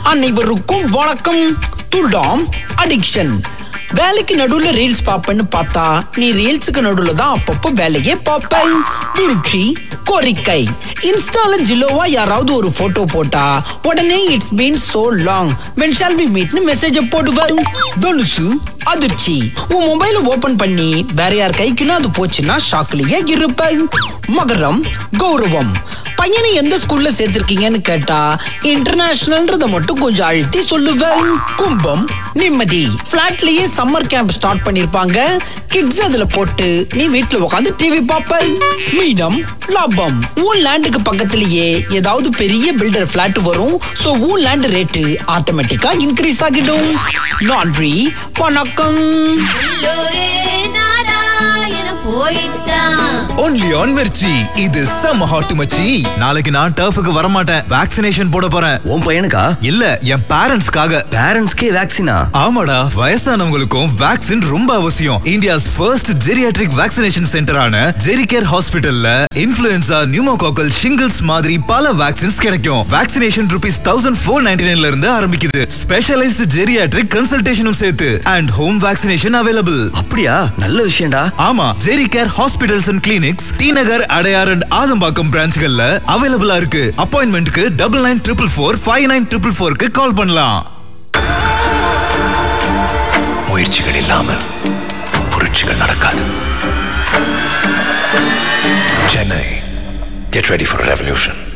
அனைவருக்கும் வணக்கம் துல்டாம் அடிக்ஷன் வேலைக்கு நடுவுல ரீல்ஸ் பாப்பேன்னு பார்த்தா நீ ரீல்ஸுக்கு நடுவுல தான் அப்பப்போ வேலையே பார்ப்ப விருட்சி கோரிக்கை இன்ஸ்டால ஜில்லோவா யாராவது ஒரு போட்டோ போட்டா உடனே it's been so long when shall we மீட்னு மெசேஜ போடுவேன் தனுசு அதிர்ச்சி உன் மொபைல ஓபன் பண்ணி வேற யார் கைக்குன்னா அது போச்சுன்னா ஷாக்லயே இருப்பேன் மகரம் கௌரவம் பையனை எந்த ஸ்கூல்ல சேர்த்திருக்கீங்கன்னு கேட்டா இன்டர்நேஷனல்ன்றத மட்டும் கொஞ்சம் அழுத்தி சொல்லுவேன் கும்பம் நிம்மதி பிளாட்லயே சம்மர் கேம்ப் ஸ்டார்ட் பண்ணிருப்பாங்க கிட்ஸ் அதுல போட்டு நீ வீட்ல உட்காந்து டிவி பார்ப்ப மீனம் லாபம் உன் லேண்டுக்கு பக்கத்திலேயே ஏதாவது பெரிய பில்டர் பிளாட் வரும் சோ உன் லேண்ட் ரேட்டு ஆட்டோமேட்டிக்கா இன்க்ரீஸ் ஆகிடும் நான்றி வணக்கம் உள்ளூரே நாராயண போயிட்டான் ஒன்லி ஆன் மிர்ச்சி இது செம்ம ஹாட் மச்சி நாளைக்கு நான் டர்ஃபுக்கு வரமாட்டேன் வேக்சினேஷன் போட போறேன் உன் பையனுக்கா இல்ல என் பேரண்ட்ஸ்க்காக பேரண்ட்ஸ்க்கே வேக்சினா ஆமாடா வயசானவங்களுக்கும் வேக்சின் ரொம்ப அவசியம் இந்தியாஸ் ஃபர்ஸ்ட் ஜெரியாட்ரிக் வேக்சினேஷன் சென்டரான ஜெரிகேர் ஹாஸ்பிட்டல்ல இன்ஃபுளுன்சா நியூமோகாக்கல் ஷிங்கிள்ஸ் மாதிரி பல வேக்சின்ஸ் கிடைக்கும் vaccination rupees thousand four ninety நைன்ல இருந்து ஆரம்பிக்குது ஸ்பெஷலைஸ்ட் ஜெரியாட்ரிக் கன்சல்டேஷனும் சேர்த்து அண்ட் ஹோம் வேக்சினேஷன் அவைலபிள் அப்படியா நல்ல விஷயம்டா ஆமா Geri Care hospitals and clinics T Nagar Adyar and Adambakkam பிரான்ச்கள்ல அவைலபிளா இருக்கு அப்பாயின்மெண்ட்க்கு double nine triple four five nine triple ஃபோருக்கு கால் பண்ணலாம் முயற்சிகள் இல்லாமல் புரட்சிகள் நடக்காது Chennai get ready for revolution